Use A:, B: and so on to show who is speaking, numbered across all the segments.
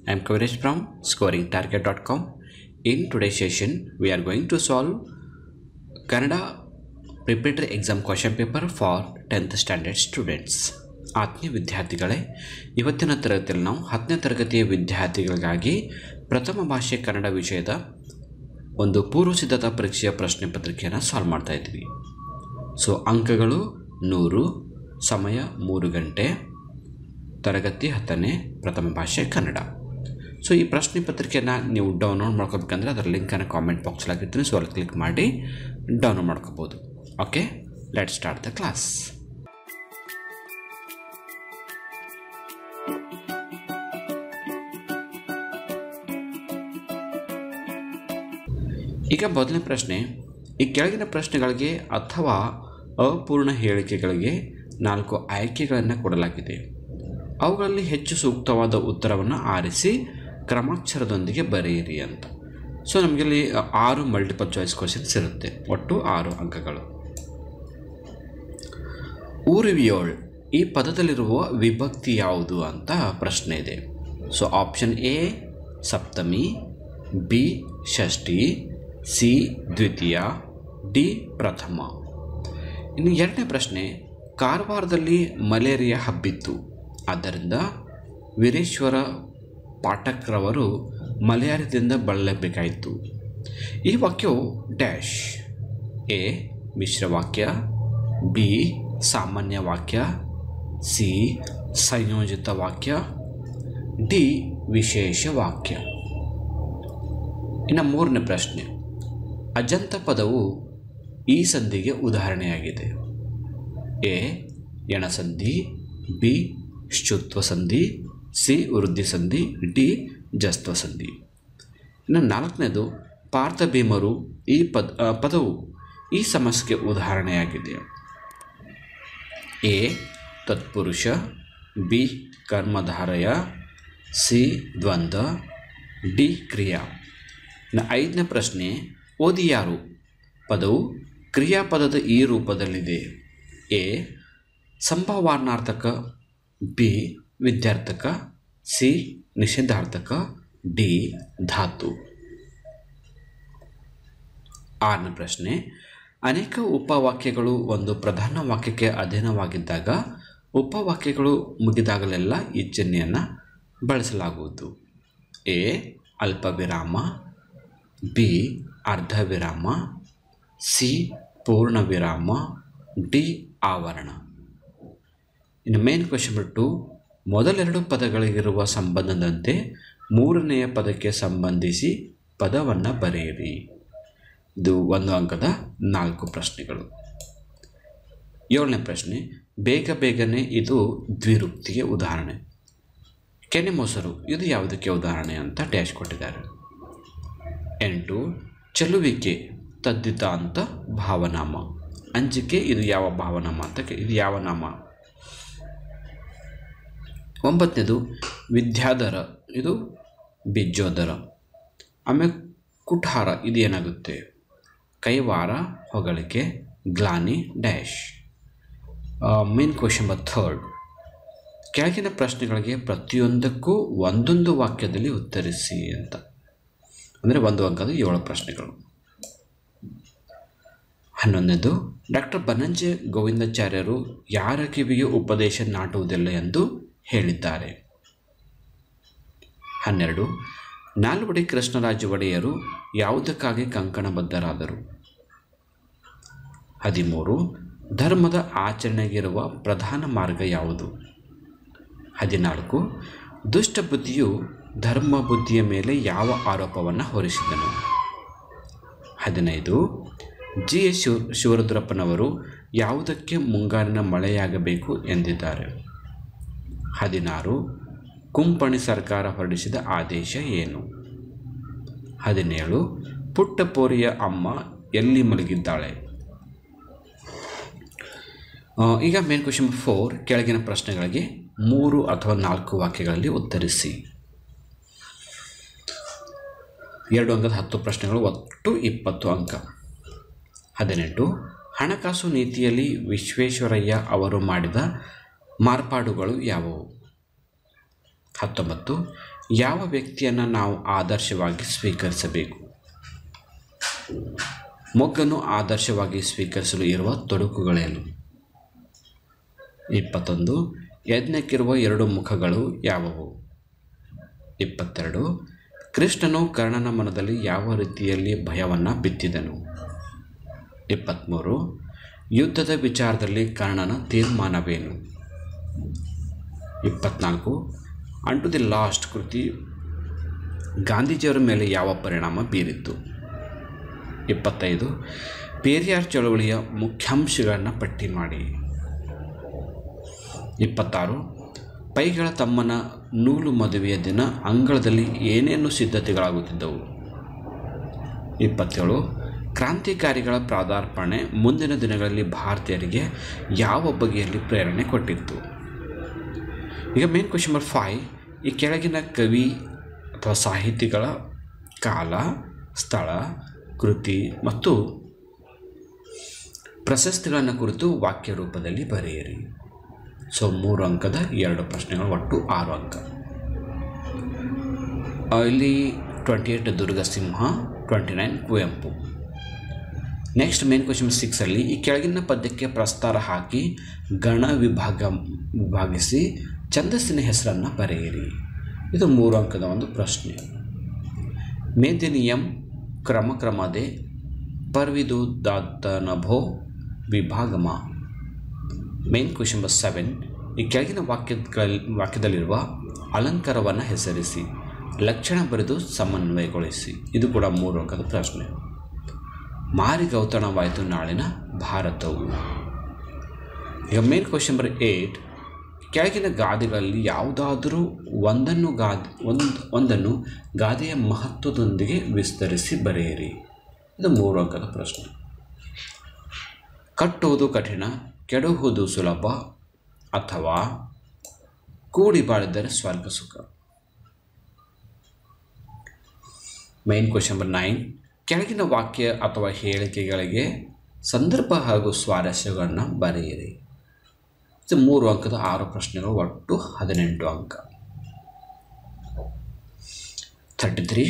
A: I am Kaviresh from scoringtarget.com. In today's session, we are going to solve Kannada preparatory exam question paper for 10th standard students. ಆತ್ಮೀಯ ವಿದ್ಯಾರ್ಥಿಗಳೇ ಇವತ್ತಿನ ತರಗತಿಯಲ್ಲಿ ನಾವು ಹತ್ತನೇ ತರಗತಿಯ ವಿದ್ಯಾರ್ಥಿಗಳಿಗಾಗಿ ಪ್ರಥಮ ಭಾಷೆ ಕನ್ನಡ ವಿಷಯದ ಒಂದು ಪೂರ್ವ ಸಿದ್ಧತಾ ಪರೀಕ್ಷೆಯ ಪ್ರಶ್ನೆ ಪತ್ರಿಕೆಯನ್ನು ಸಾಲ್ವ್ ಮಾಡ್ತಾ ಇದ್ವಿ ಸೊ ಅಂಕಗಳು ನೂರು ಸಮಯ ಮೂರು ಗಂಟೆ ತರಗತಿ ಹತ್ತನೇ ಪ್ರಥಮ ಭಾಷೆ ಕನ್ನಡ ಸೊ ಈ ಪ್ರಶ್ನೆ ಪತ್ರಿಕೆಯನ್ನು ನೀವು ಡೌನ್ಲೋಡ್ ಮಾಡ್ಕೋಬೇಕಂದ್ರೆ ಅದರ ಲಿಂಕನ್ನು ಕಾಮೆಂಟ್ ಬಾಕ್ಸಲ್ಲಿ ಹಾಕಿರ್ತೀನಿ ಸೊ ಅಲ್ಲಿ ಕ್ಲಿಕ್ ಮಾಡಿ ಡೌನ್ಲೋಡ್ ಮಾಡ್ಕೋಬೋದು okay let start the class ಈಗ ಮೊದಲನೇ ಪ್ರಶ್ನೆ ಈ ಕೆಳಗಿನ ಪ್ರಶ್ನೆಗಳಿಗೆ ಅಥವಾ ಅಪೂರ್ಣ ಹೇಳಿಕೆಗಳಿಗೆ ನಾಲ್ಕು ಆಯ್ಕೆಗಳನ್ನು ಕೊಡಲಾಗಿದೆ ಅವುಗಳಲ್ಲಿ ಹೆಚ್ಚು ಸೂಕ್ತವಾದ ಉತ್ತರವನ್ನು ಆರಿಸಿ ಕ್ರಮಾಕ್ಷರದೊಂದಿಗೆ ಬರೆಯಿರಿ ಅಂತ ಸೊ ನಮಗಿಲ್ಲಿ ಆರು ಮಲ್ಟಿಪಲ್ ಚಾಯ್ಸ್ ಕ್ವಶನ್ಸ್ ಇರುತ್ತೆ ಒಟ್ಟು ಆರು ಅಂಕಗಳು ಊರುವಿಯೋಳ್ ಈ ಪದದಲ್ಲಿರುವ ವಿಭಕ್ತಿ ಯಾವುದು ಅಂತ ಪ್ರಶ್ನೆ ಇದೆ ಸೊ ಆಪ್ಷನ್ ಎ ಸಪ್ತಮಿ ಬಿ ಷಷ್ಠಿ ಸಿ ದ್ವಿತೀಯ ಡಿ ಪ್ರಥಮ ಇನ್ನು ಎರಡನೇ ಪ್ರಶ್ನೆ ಕಾರವಾರದಲ್ಲಿ ಮಲೇರಿಯಾ ಹಬ್ಬಿತ್ತು ಆದ್ದರಿಂದ ವೀರೇಶ್ವರ ಪಾಠಕ್ರವರು ಮಲೇರಿಯಾದಿಂದ ಬಳಲಬೇಕಾಯಿತು ಈ ವಾಕ್ಯವು ಡ್ಯಾಶ್ ಎ ಮಿಶ್ರವಾಕ್ಯ ಬಿ ಸಾಮಾನ್ಯ ವಾಕ್ಯ ಸಿ ಸಂಯೋಜಿತ ವಾಕ್ಯ ಡಿ ವಿಶೇಷ ವಾಕ್ಯ ಇನ್ನು ಮೂರನೇ ಪ್ರಶ್ನೆ ಅಜಂತ ಪದವು ಈ ಸಂಧಿಗೆ ಉದಾಹರಣೆಯಾಗಿದೆ ಎ ಎಣಸಂಧಿ ಬಿ ಶುತ್ವ ಸಂಧಿ ಸಿ ವೃದ್ಧಿ ಸಂಧಿ ಡಿ ಜಸ್ತ್ವ ಸಂಧಿ ಇನ್ನು ನಾಲ್ಕನೇದು ಪಾರ್ಥ ಭೀಮರು ಈ ಪದ ಆ, ಪದವು ಈ ಸಮಸ್ಯೆಗೆ ಉದಾಹರಣೆಯಾಗಿದೆ ಎ ತತ್ಪುರುಷ ಬಿ ಕರ್ಮಧಾರಯ ಸಿ ದ್ವಂದ್ವ ಡಿ ಕ್ರಿಯಾ ಇನ್ನು ಐದನೇ ಪ್ರಶ್ನೆ ಓದಿ ಯಾರು ಪದವು ಕ್ರಿಯಾಪದದ ಈ ರೂಪದಲ್ಲಿದೆ ಎ ಸಂಭಾವನಾರ್ಥಕ ಬಿ ವಿದ್ಯಾರ್ಥಕ ಸಿ ನಿಷೇಧಾರ್ಥಕ ಡಿ ಧಾತು ಆರನೇ ಪ್ರಶ್ನೆ ಅನೇಕ ಉಪವಾಕ್ಯಗಳು ಒಂದು ಪ್ರಧಾನ ವಾಕ್ಯಕ್ಕೆ ಅಧೀನವಾಗಿದ್ದಾಗ ಉಪವಾಕ್ಯಗಳು ಮುಗಿದಾಗಲೆಲ್ಲ ಈ ಚಿಹ್ನೆಯನ್ನು ಬಳಸಲಾಗುವುದು ಎ ಅಲ್ಪ ವಿರಾಮ ಬಿ ಅರ್ಧ ವಿರಾಮ ಸಿ ಪೂರ್ಣ ವಿರಾಮ ಡಿ ಆವರಣ ಇನ್ನು ಮೇನ್ ಕ್ವೆಶನ್ ನಂಬರ್ ಟು ಮೊದಲೆರಡು ಪದಗಳಿಗಿರುವ ಸಂಬಂಧದಂತೆ ಮೂರನೆಯ ಪದಕ್ಕೆ ಸಂಬಂಧಿಸಿ ಪದವನ್ನು ಬರೆಯಿರಿ ಇದು ಒಂದು ಅಂಕದ ನಾಲ್ಕು ಪ್ರಶ್ನೆಗಳು ಏಳನೇ ಪ್ರಶ್ನೆ ಬೇಗ ಬೇಗನೆ ಇದು ದ್ವಿರುಕ್ತಿಗೆ ಉದಾಹರಣೆ ಕೆನೆ ಮೊಸರು ಇದು ಯಾವುದಕ್ಕೆ ಉದಾಹರಣೆ ಅಂತ ಡ್ಯಾಶ್ ಕೊಟ್ಟಿದ್ದಾರೆ ಎಂಟು ಚೆಲುವಿಕೆ ತದ್ದಿತ ಅಂತ ಭಾವನಾಮ ಅಂಜಿಕೆ ಇದು ಯಾವ ಭಾವನಾಮ ಅಂತ ಕೇ- ಇದು ಯಾವ ನಾಮ ಒಂಬತ್ತನೇದು ವಿದ್ಯಾಧರ ಇದು ಬಿಜ್ಜೋದರ ಆಮೇಲೆ ಕುಠಾರ ಇದು ಏನಾಗುತ್ತೆ ಕೈವಾರ ಹೊಗಳಿಕೆ ಗ್ಲಾನಿ dash main question number third ಕೆಳಗಿನ ಪ್ರಶ್ನೆಗಳಿಗೆ ಪ್ರತಿಯೊಂದಕ್ಕೂ ಒಂದೊಂದು ವಾಕ್ಯದಲ್ಲಿ ಉತ್ತರಿಸಿ ಅಂತ ಅಂದರೆ ಒಂದು ಅಂಕದ ಏಳು ಪ್ರಶ್ನೆಗಳು ಹನ್ನೊಂದನೇದು ಡಾಕ್ಟರ್ ಬನಂಜೆ ಗೋವಿಂದಾಚಾರ್ಯರು ಯಾರ ಕಿವಿಗೆ ಉಪದೇಶ ನಾಟುವುದಿಲ್ಲ ಎಂದು ಹೇಳಿದ್ದಾರೆ ಹನ್ನೆರಡು ನಾಲ್ವಡಿ ಕೃಷ್ಣರಾಜ ಒಡೆಯರು ಯಾವುದಕ್ಕಾಗಿ ಕಂಕಣಬದ್ಧರಾದರು ಹದಿಮೂರು ಧರ್ಮದ ಆಚರಣೆಗಿರುವ ಪ್ರಧಾನ ಮಾರ್ಗ ಯಾವುದು ಹದಿನಾಲ್ಕು ದುಷ್ಟ ಬುದ್ಧಿಯು ಧರ್ಮ ಬುದ್ಧಿಯ ಮೇಲೆ ಯಾವ ಆರೋಪವನ್ನು ಹೊರಿಸಿದನು ಹದಿನೈದು ಜಿ ಎಸ್ ಶಿವ ಶಿವರುದ್ರಪ್ಪನವರು ಯಾವುದಕ್ಕೆ ಮುಂಗಾರಿನ ಮಳೆಯಾಗಬೇಕು ಎಂದಿದ್ದಾರೆ ಹದಿನಾರು ಕುಂಪಣಿ ಸರ್ಕಾರ ಹೊರಡಿಸಿದ ಆದೇಶ ಏನು ಹದಿನೇಳು ಪುಟ್ಟಪೋರಿಯ ಅಮ್ಮ ಎಲ್ಲಿ ಮಲಗಿದ್ದಾಳೆ ಆ, ಈಗ ಮೇನ್ ಕ್ವೆಶನ್ ಫೋರ್ ಕೆಳಗಿನ ಪ್ರಶ್ನೆಗಳಿಗೆ ಮೂರು ಅಥವಾ ನಾಲ್ಕು ವಾಕ್ಯಗಳಲ್ಲಿ ಉತ್ತರಿಸಿ ಎರಡು ಅಂಕದ ಹತ್ತು ಪ್ರಶ್ನೆಗಳು ಒಟ್ಟು ಇಪ್ಪತ್ತು ಅಂಕ ಹದಿನೆಂಟು ಹಣಕಾಸು ನೀತಿಯಲ್ಲಿ ವಿಶ್ವೇಶ್ವರಯ್ಯ ಅವರು ಮಾಡಿದ ಮಾರ್ಪಾಡುಗಳು ಯಾವುವು ಹತ್ತೊಂಬತ್ತು ಯಾವ ವ್ಯಕ್ತಿಯನ್ನು ನಾವು ಆದರ್ಶವಾಗಿ ಸ್ವೀಕರಿಸಬೇಕು ಮೊಗ್ಗನ್ನು ಆದರ್ಶವಾಗಿ ಸ್ವೀಕರಿಸಲು ಇರುವ ತೊಡಕುಗಳೇನು ಇಪ್ಪತ್ತೊಂದು ಯಜ್ಞಕ್ಕಿರುವ ಎರಡು ಮುಖಗಳು ಯಾವುವು ಇಪ್ಪತ್ತೆರಡು ಕೃಷ್ಣನು ಕರ್ಣನ ಮನದಲ್ಲಿ ಯಾವ ರೀತಿಯಲ್ಲಿ ಭಯವನ್ನು ಬಿತ್ತಿದನು ಇಪ್ಪತ್ತ್ಮೂರು ಯುದ್ಧದ ವಿಚಾರದಲ್ಲಿ ಕರ್ಣನ ತೀರ್ಮಾನವೇನು ಇಪ್ಪತ್ನಾಲ್ಕು ಅಂಟು ದಿ ಲಾಸ್ಟ್ ಕೃತಿ ಗಾಂಧೀಜಿಯವರ ಮೇಲೆ ಯಾವ ಪರಿಣಾಮ ಬೀರಿತ್ತು ಇಪ್ಪತ್ತೈದು ಪೇರಿಯಾರ್ ಚಳವಳಿಯ ಮುಖ್ಯಾಂಶಗಳನ್ನು ಪಟ್ಟಿ ಮಾಡಿ ಇಪ್ಪತ್ತಾರು ಪೈಗಳ ತಮ್ಮನ ನೂಲು ಮದುವೆಯ ದಿನ ಅಂಗಳದಲ್ಲಿ ಏನೇನು ಸಿದ್ಧತೆಗಳಾಗುತ್ತಿದ್ದವು ಇಪ್ಪತ್ತೇಳು ಕ್ರಾಂತಿಕಾರಿಗಳ ಪ್ರಾದಾರ್ಪಣೆ ಮುಂದಿನ ದಿನಗಳಲ್ಲಿ ಭಾರತೀಯರಿಗೆ ಯಾವ ಬಗೆಯಲ್ಲಿ ಪ್ರೇರಣೆ ಕೊಟ್ಟಿತ್ತು ಈಗ ಮೇನ್ ಕ್ವಶನ್ ನಂಬರ್ ಫೈವ್ ಈ ಕೆಳಗಿನ ಕವಿ ಅಥವಾ ಸಾಹಿತಿಗಳ ಕಾಲ ಸ್ಥಳ ಕೃತಿ ಮತ್ತು ಪ್ರಶಸ್ತಿಗಳನ್ನು ಕುರಿತು ವಾಕ್ಯ ರೂಪದಲ್ಲಿ ಬರೆಯಿರಿ ಸೊ ಮೂರು ಅಂಕದ ಎರಡು ಪ್ರಶ್ನೆಗಳು ಒಟ್ಟು ಆರು ಅಂಕ ಆ, ಇಲ್ಲಿ twenty eight Durgasimha twenty nine Kuvempu next main question ಸಿಕ್ಸಲ್ಲಿ ಈ ಕೆಳಗಿನ ಪದ್ಯಕ್ಕೆ ಪ್ರಸ್ತಾರ ಹಾಕಿ ಗಣ ವಿಭಾಗ ವಿಭಾಗಿಸಿ ಛಂದಸ್ಸಿನ ಹೆಸರನ್ನು ಬರೆಯಿರಿ ಇದು ಮೂರು ಅಂಕದ ಒಂದು ಪ್ರಶ್ನೆ ಮೇದಿನಿಯಂ ಕ್ರಮ ಕ್ರಮದೆ ಪರ್ವಿದು ದಾತನಭೋ ವಿಭಾಗಮ ಮೇನ್ ಕ್ವಶನ್ ನಂಬರ್ ಸೆವೆನ್ ಈ ಕೆಳಗಿನ ವಾಕ್ಯಗಳಲ್ಲಿ ವಾಕ್ಯದಲ್ಲಿರುವ ಅಲಂಕಾರವನ್ನು ಹೆಸರಿಸಿ ಲಕ್ಷಣ ಬರೆದು ಸಮನ್ವಯಗೊಳಿಸಿ ಇದು ಕೂಡ ಮೂರು ಅಂಕದ ಪ್ರಶ್ನೆ ಮಾರಿಗೌತಣವಾಯಿತು ನಾಳಿನ ಭಾರತವು ಈಗ ಮೇನ್ ಕ್ವಶನ್ ನಂಬರ್ ಏಯ್ಟ್ ಕೆಳಗಿನ ಗಾದೆಗಳಲ್ಲಿ ಯಾವುದಾದರೂ ಒಂದನ್ನು ಗಾದೆ ಒಂದು ಒಂದನ್ನು ಗಾದೆಯ ಮಹತ್ವದೊಂದಿಗೆ ವಿಸ್ತರಿಸಿ ಬರೆಯಿರಿ ಇದು ಮೂರು ಅಂಕದ ಪ್ರಶ್ನೆ ಕಟ್ಟುವುದು ಕಠಿಣ ಕೆಡುವುದು ಸುಲಭ ಅಥವಾ ಕೂಡಿ ಬಾಳಿದರೆ ಸ್ವರ್ಗ ಸುಖ ಮೈನ್ ಕ್ವಶನ್ ನಂಬರ್ ನೈನ್ ಕೆಳಗಿನ ವಾಕ್ಯ ಅಥವಾ ಹೇಳಿಕೆಗಳಿಗೆ ಸಂದರ್ಭ ಹಾಗೂ ಸ್ವಾರಸ್ಯಗಳನ್ನು ಬರೆಯಿರಿ ಇದು ಮೂರು ಅಂಕದ ಆರು ಪ್ರಶ್ನೆಗಳು ಒಟ್ಟು ಹದಿನೆಂಟು ಅಂಕ ಥರ್ಟಿ ತ್ರೀ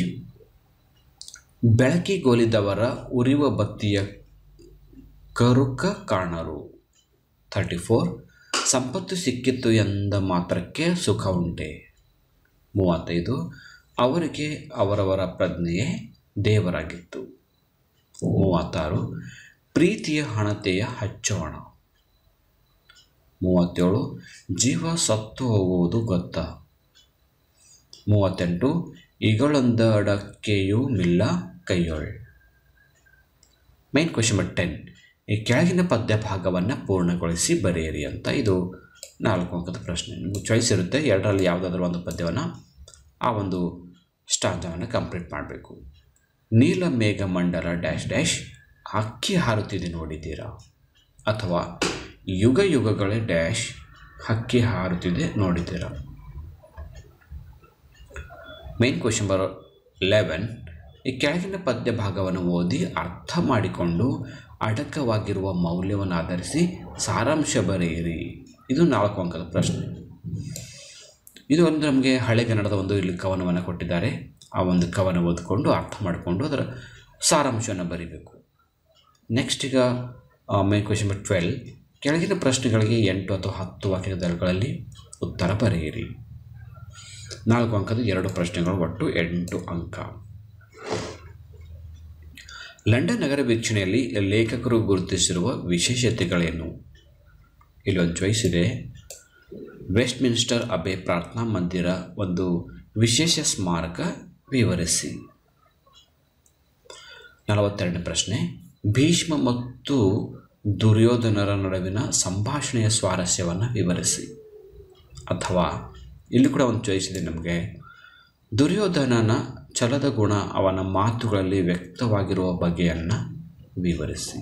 A: ಬೆಳಕಿಗೋಲಿದವರ ಉರಿಯುವ ಬತ್ತಿಯ ಕರುಕ ಕಾಣರು ಥರ್ಟಿ ಫೋರ್ ಸಂಪತ್ತು ಸಿಕ್ಕಿತ್ತು ಎಂದ ಮಾತ್ರಕ್ಕೆ ಸುಖ ಉಂಟೆ ಮೂವತ್ತೈದು ಅವರಿಗೆ ಅವರವರ ಪ್ರಜ್ಞೆಯೇ ದೇವರಾಗಿತ್ತು ಮೂವತ್ತಾರು ಪ್ರೀತಿಯ ಹಣತೆಯ ಹಚ್ಚೋಣ ಮೂವತ್ತೇಳು ಜೀವ ಸತ್ತು ಹೋಗುವುದು ಗೊತ್ತಾ ಮೂವತ್ತೆಂಟು ಇಗಳೊಂದಡಕ್ಕೆಯೂ ಮಿಲ್ಲ ಕೈಯೊಳ್ ಮೈನ್ ಕ್ವಶನ್ ನಂಬರ್ ಟೆನ್ ಈ ಕೆಳಗಿನ ಪದ್ಯ ಭಾಗವನ್ನು ಪೂರ್ಣಗೊಳಿಸಿ ಬರೆಯಿರಿ ಅಂತ ಇದು ನಾಲ್ಕು ಅಂಕದ ಪ್ರಶ್ನೆ ನಿಮಗೆ ಚಾಯ್ಸ್ ಇರುತ್ತೆ ಎರಡರಲ್ಲಿ ಯಾವುದಾದ್ರೂ ಒಂದು ಪದ್ಯವನ್ನು ಆ ಒಂದು ಸ್ಟಾಂಜವನ್ನು ಕಂಪ್ಲೀಟ್ ಮಾಡಬೇಕು ನೀಲ ಮೇಘ ಮಂಡಲ ಡ್ಯಾಶ್ ಡ್ಯಾಶ್ ಹಕ್ಕಿ ಹಾರುತ್ತಿದೆ ನೋಡಿದ್ದೀರಾ ಅಥವಾ ಯುಗ ಯುಗಗಳೇ ಡ್ಯಾಶ್ ಹಕ್ಕಿ ಹಾರುತ್ತಿದೆ ನೋಡಿದ್ದೀರಾ ಮೇನ್ ಕ್ವಶನ್ ನಂಬರ್ ಲೆವೆನ್ ಈ ಕೆಳಗಿನ ಪದ್ಯ ಭಾಗವನ್ನು ಓದಿ ಅರ್ಥ ಮಾಡಿಕೊಂಡು ಅಡಕವಾಗಿರುವ ಮೌಲ್ಯವನ್ನು ಆಧರಿಸಿ ಸಾರಾಂಶ ಬರೆಯಿರಿ ಇದು ನಾಲ್ಕು ಅಂಕದ ಪ್ರಶ್ನೆ ಇದು ಒಂದು ನಮಗೆ ಹಳೆಗನ್ನಡದ ಒಂದು ಇಲ್ಲಿ ಕವನವನ್ನು ಕೊಟ್ಟಿದ್ದಾರೆ ಆ ಒಂದು ಕವನ ಓದಿಕೊಂಡು ಅರ್ಥ ಮಾಡಿಕೊಂಡು ಅದರ ಸಾರಾಂಶವನ್ನು ಬರೀಬೇಕು ನೆಕ್ಸ್ಟ್ ಈಗ ಮೇನ್ ಕ್ವಶನ್ ನಂಬರ್ ಟ್ವೆಲ್ ಕೆಳಗಿನ ಪ್ರಶ್ನೆಗಳಿಗೆ ಎಂಟು ಅಥವಾ ಹತ್ತು ವಾಕ್ಯಗಳಲ್ಲಿ ಉತ್ತರ ಬರೆಯಿರಿ ನಾಲ್ಕು ಅಂಕದ ಎರಡು ಪ್ರಶ್ನೆಗಳು ಒಟ್ಟು ಎಂಟು ಅಂಕ ಲಂಡನ್ ನಗರ ವೀಕ್ಷಣೆಯಲ್ಲಿ ಲೇಖಕರು ಗುರುತಿಸಿರುವ ವಿಶೇಷತೆಗಳೇನು ಇಲ್ಲೊಂದು ಚಾಯ್ಸ್ ಇದೆ ವೆಸ್ಟ್ ಮಿನ್ಸ್ಟರ್ ಅಬೆ ಪ್ರಾರ್ಥನಾ ಮಂದಿರ ಒಂದು ವಿಶೇಷ ಸ್ಮಾರಕ ವಿವರಿಸಿ ನಲವತ್ತೆರಡನೇ ಪ್ರಶ್ನೆ ಭೀಷ್ಮ ಮತ್ತು ದುರ್ಯೋಧನರ ನಡುವಿನ ಸಂಭಾಷಣೆಯ ಸ್ವಾರಸ್ಯವನ್ನು ವಿವರಿಸಿ ಅಥವಾ ಇಲ್ಲಿ ಕೂಡ ಒಂದು ಚಾಯ್ಸ್ ಇದೆ ನಮಗೆ ದುರ್ಯೋಧನನ ಛಲದ ಗುಣ ಅವನ ಮಾತುಗಳಲ್ಲಿ ವ್ಯಕ್ತವಾಗಿರುವ ಬಗೆಯನ್ನು ವಿವರಿಸಿ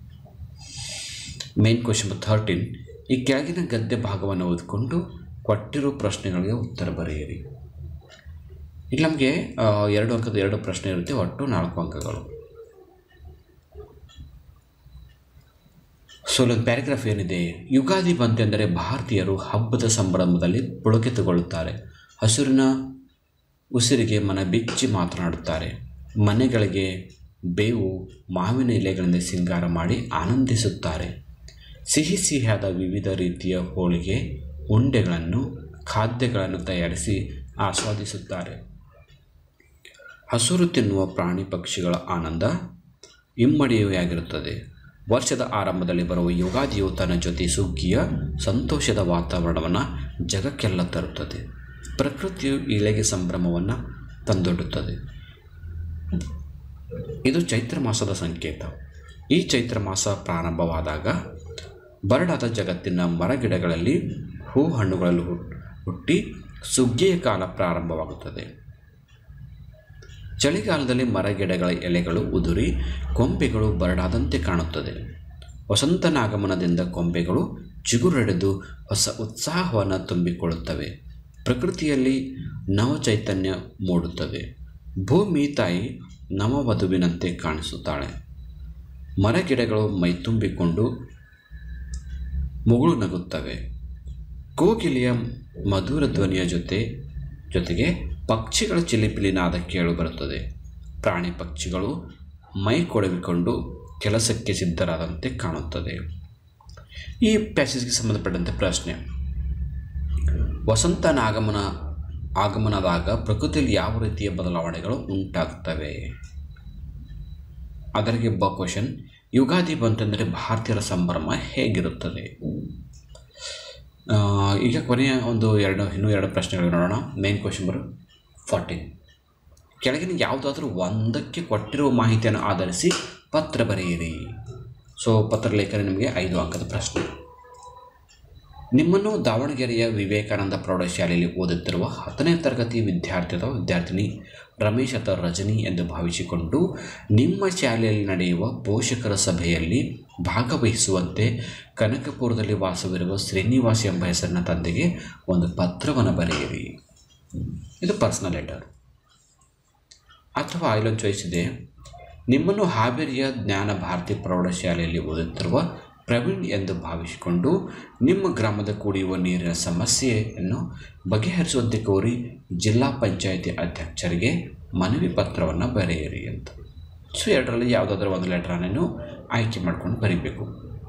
A: ಮೇನ್ ಕ್ವಶನ್ ನಂಬರ್ ಥರ್ಟೀನ್ ಈ ಕೆಳಗಿನ ಗದ್ಯ ಭಾಗವನ್ನು ಓದಿಕೊಂಡು ಕೊಟ್ಟಿರೋ ಪ್ರಶ್ನೆಗಳಿಗೆ ಉತ್ತರ ಬರೆಯಿರಿ ಇಲ್ಲಿ ನಮಗೆ ಆ, ಎರಡು ಅಂಕದ ಎರಡು ಪ್ರಶ್ನೆ ಇರುತ್ತೆ ಒಟ್ಟು ನಾಲ್ಕು ಅಂಕಗಳು ಸೊ ಇಲ್ಲೊಂದು ಪ್ಯಾರಾಗ್ರಾಫ್ ಏನಿದೆ ಯುಗಾದಿ ಬಂತೆಂದರೆ ಭಾರತೀಯರು ಹಬ್ಬದ ಸಂಭ್ರಮದಲ್ಲಿ ಪುಳಕಿತುಕೊಳ್ಳುತ್ತಾರೆ ಹಸುರಿನ ಉಸಿರಿಗೆ ಮನ ಬಿಚ್ಚಿ ಮಾತನಾಡುತ್ತಾರೆ ಮನೆಗಳಿಗೆ ಬೇವು ಮಾವಿನ ಎಲೆಗಳಿಂದ ಸಿಂಗಾರ ಮಾಡಿ ಆನಂದಿಸುತ್ತಾರೆ ಸಿಹಿ ಸಿಹಿಯಾದ ವಿವಿಧ ರೀತಿಯ ಹೋಳಿಗೆ ಉಂಡೆಗಳನ್ನು ಖಾದ್ಯಗಳನ್ನು ತಯಾರಿಸಿ ಆಸ್ವಾದಿಸುತ್ತಾರೆ ಹಸುರು ತಿನ್ನುವ ಪ್ರಾಣಿ ಪಕ್ಷಿಗಳ ಆನಂದ ಇಮ್ಮಡಿಯಾಗಿರುತ್ತದೆ ವರ್ಷದ ಆರಂಭದಲ್ಲಿ ಬರುವ ಯುಗಾದಿಯು ತನ್ನ ಜೊತೆ ಸುಗ್ಗಿಯ ಸಂತೋಷದ ವಾತಾವರಣವನ್ನು ಜಗಕ್ಕೆಲ್ಲ ತರುತ್ತದೆ ಪ್ರಕೃತಿಯು ಇಳೆಗೆ ಸಂಭ್ರಮವನ್ನು ತಂದೊಡ್ಡುತ್ತದೆ ಇದು ಚೈತ್ರ ಮಾಸದ ಸಂಕೇತ ಈ ಚೈತ್ರ ಮಾಸ ಪ್ರಾರಂಭವಾದಾಗ ಬರಡಾದ ಜಗತ್ತಿನ ಮರಗಿಡಗಳಲ್ಲಿ ಹೂ ಹಣ್ಣುಗಳಲ್ಲಿ ಹುಟ್ಟಿ ಸುಗ್ಗಿಯ ಕಾಲ ಪ್ರಾರಂಭವಾಗುತ್ತದೆ ಚಳಿಗಾಲದಲ್ಲಿ ಮರಗಿಡಗಳ ಎಲೆಗಳು ಉದುರಿ ಕೊಂಬೆಗಳು ಬರಡಾದಂತೆ ಕಾಣುತ್ತದೆ ವಸಂತನ ಆಗಮನದಿಂದ ಕೊಂಬೆಗಳು ಚಿಗುರಡೆದು ಹೊಸ ಉತ್ಸಾಹವನ್ನು ತುಂಬಿಕೊಳ್ಳುತ್ತವೆ ಪ್ರಕೃತಿಯಲ್ಲಿ ನವಚೈತನ್ಯ ಮೂಡುತ್ತದೆ ಭೂಮಿ ತಾಯಿ ನವವಧುವಿನಂತೆ ಕಾಣಿಸುತ್ತಾಳೆ ಮರಗಿಡಗಳು ಮೈತುಂಬಿಕೊಂಡು ಮುಗುಳು ನಗುತ್ತವೆ ಕೋಗಿಲೆಯ ಮಧುರ ಧ್ವನಿಯ ಜೊತೆ ಜೊತೆಗೆ ಪಕ್ಷಿಗಳ ಚಿಲಿಪಿಲಿ ನಾದ ಕೇಳಿಬರುತ್ತದೆ ಪ್ರಾಣಿ ಪಕ್ಷಿಗಳು ಮೈ ಕೊಡವಿಕೊಂಡು ಕೆಲಸಕ್ಕೆ ಸಿದ್ಧರಾದಂತೆ ಕಾಣುತ್ತದೆ ಈ ಪ್ಯಾಸೇಜ್ಗೆ ಸಂಬಂಧಪಟ್ಟಂತೆ ಪ್ರಶ್ನೆ ವಸಂತನ ಆಗಮನ ಆಗಮನದಾಗ ಪ್ರಕೃತಿಯಲ್ಲಿ ಯಾವ ರೀತಿಯ ಬದಲಾವಣೆಗಳು ಉಂಟಾಗ್ತವೆ ಅದರಿಗೆ ಒಬ್ಬ ಕ್ವಶನ್ ಯುಗಾದಿ ಬಂತಂದರೆ ಭಾರತೀಯರ ಸಂಭ್ರಮ ಹೇಗಿರುತ್ತದೆ ಈಗ ಕೊನೆಯ ಒಂದು ಎರಡು ಇನ್ನೂ ಎರಡು ಪ್ರಶ್ನೆಗಳು ನೋಡೋಣ ಮೇನ್ ಕ್ವಶನ್ ಬರು ಫಾರ್ಟೀನ್ ಕೆಳಗಿನ ಯಾವುದಾದ್ರೂ ಒಂದಕ್ಕೆ ಕೊಟ್ಟಿರುವ ಮಾಹಿತಿಯನ್ನು ಆಧರಿಸಿ ಪತ್ರ ಬರೆಯಿರಿ ಸೊ ಪತ್ರ ಲೇಖನ ನಿಮಗೆ ಐದು ಅಂಕದ ಪ್ರಶ್ನೆ ನಿಮ್ಮನ್ನು ದಾವಣಗೆರೆಯ ವಿವೇಕಾನಂದ ಪ್ರೌಢಶಾಲೆಯಲ್ಲಿ ಓದುತ್ತಿರುವ ಹತ್ತನೇ ತರಗತಿ ವಿದ್ಯಾರ್ಥಿ ಅಥವಾ ವಿದ್ಯಾರ್ಥಿನಿ ರಮೇಶ್ ಅಥವಾ ರಜನಿ ಎಂದು ಭಾವಿಸಿಕೊಂಡು ನಿಮ್ಮ ಶಾಲೆಯಲ್ಲಿ ನಡೆಯುವ ಪೋಷಕರ ಸಭೆಯಲ್ಲಿ ಭಾಗವಹಿಸುವಂತೆ ಕನಕಪುರದಲ್ಲಿ ವಾಸವಿರುವ ಶ್ರೀನಿವಾಸ್ ಎಂಬ ಹೆಸರಿನ ತಂದೆಗೆ ಒಂದು ಪತ್ರವನ್ನು ಬರೆಯಿರಿ ಇದು ಪರ್ಸನಲ್ ಲೆಟರ್ ಅಥವಾ ಇಲ್ಲೊಂದು ಚಾಯ್ಸ್ ಇದೆ ನಿಮ್ಮನ್ನು ಹಾವೇರಿಯ ಜ್ಞಾನ ಭಾರತಿ ಪ್ರೌಢಶಾಲೆಯಲ್ಲಿ ಓದುತ್ತಿರುವ ಪ್ರವೀಣ್ ಎಂದು ಭಾವಿಸಿಕೊಂಡು ನಿಮ್ಮ ಗ್ರಾಮದ ಕುಡಿಯುವ ನೀರಿನ ಸಮಸ್ಯೆಯನ್ನು ಬಗೆಹರಿಸುವಂತೆ ಕೋರಿ ಜಿಲ್ಲಾ ಪಂಚಾಯಿತಿ ಅಧ್ಯಕ್ಷರಿಗೆ ಮನವಿ ಪತ್ರವನ್ನು ಬರೆಯಿರಿ ಅಂತ ಸೊ ಎರಡರಲ್ಲಿ ಯಾವುದಾದ್ರೂ ಒಂದು ಲೆಟ್ರನ್ನು ಆಯ್ಕೆ ಮಾಡ್ಕೊಂಡು ಬರೀಬೇಕು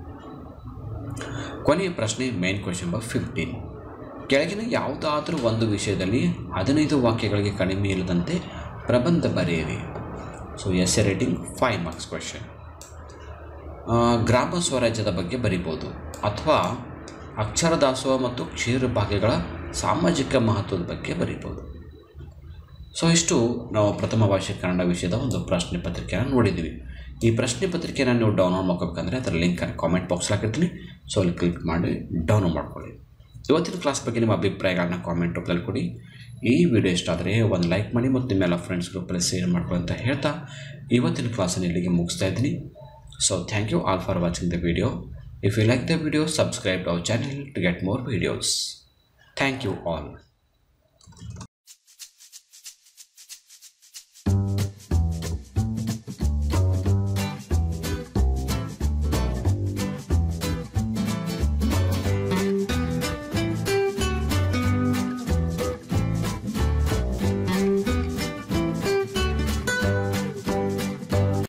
A: ಕೊನೆಯ ಪ್ರಶ್ನೆ ಮೇನ್ ಕ್ವೆಶನ್ ನಂಬರ್ ಫಿಫ್ಟೀನ್ ಕೆಳಗಿನ ಯಾವುದಾದ್ರೂ ಒಂದು ವಿಷಯದಲ್ಲಿ ಹದಿನೈದು ವಾಕ್ಯಗಳಿಗೆ ಕಡಿಮೆ ಇಲ್ಲದಂತೆ ಪ್ರಬಂಧ ಬರೆಯಿರಿ so essay writing five marks question ಗ್ರಾಮ ಸ್ವರಾಜ್ಯದ ಬಗ್ಗೆ ಬರಿಬೋದು ಅಥವಾ ಅಕ್ಷರ ದಾಸೋಹ ಮತ್ತು ಕ್ಷೀರ ಭಾಗ್ಯಗಳ ಸಾಮಾಜಿಕ ಮಹತ್ವದ ಬಗ್ಗೆ ಬರಿಬೋದು ಸೊ ಇಷ್ಟು ನಾವು ಪ್ರಥಮ ಭಾಷೆ ಕನ್ನಡ ವಿಷಯದ ಒಂದು ಪ್ರಶ್ನೆ ಪತ್ರಿಕೆಯನ್ನು ನೋಡಿದ್ವಿ ಈ ಪ್ರಶ್ನೆ ಪತ್ರಿಕೆಯನ್ನು ನೀವು ಡೌನ್ಲೋಡ್ ಮಾಡ್ಕೋಬೇಕಂದ್ರೆ ಅದರ ಲಿಂಕನ್ನು ಕಾಮೆಂಟ್ ಬಾಕ್ಸ್ ಹಾಕಿರ್ತೀನಿ ಸೊ ಅಲ್ಲಿ ಕ್ಲಿಕ್ ಮಾಡಿ ಡೌನ್ಲೋಡ್ ಮಾಡ್ಕೊಳ್ಳಿ ಇವತ್ತಿನ ಕ್ಲಾಸ್ ಬಗ್ಗೆ ನಿಮ್ಮ ಅಭಿಪ್ರಾಯಗಳನ್ನ ಕಾಮೆಂಟ್ ರೂಪದಲ್ಲಿ ಕೊಡಿ ಈ ವಿಡಿಯೋ ಇಷ್ಟ ಆದರೆ ಒಂದು ಲೈಕ್ ಮಾಡಿ ಮತ್ತು ನಿಮ್ಮೆಲ್ಲ ಫ್ರೆಂಡ್ಸ್ ಗ್ರೂಪಲ್ಲಿ ಶೇರ್ ಮಾಡ್ಕೊಳ್ಳಿ ಅಂತ ಹೇಳ್ತಾ ಇವತ್ತಿನ ಕ್ಲಾಸನ್ನು ಇಲ್ಲಿಗೆ ಮುಗಿಸ್ತಾ ಇದ್ದೀನಿ so thank you all for watching the video if you like the video subscribe our channel to get more videos thank you all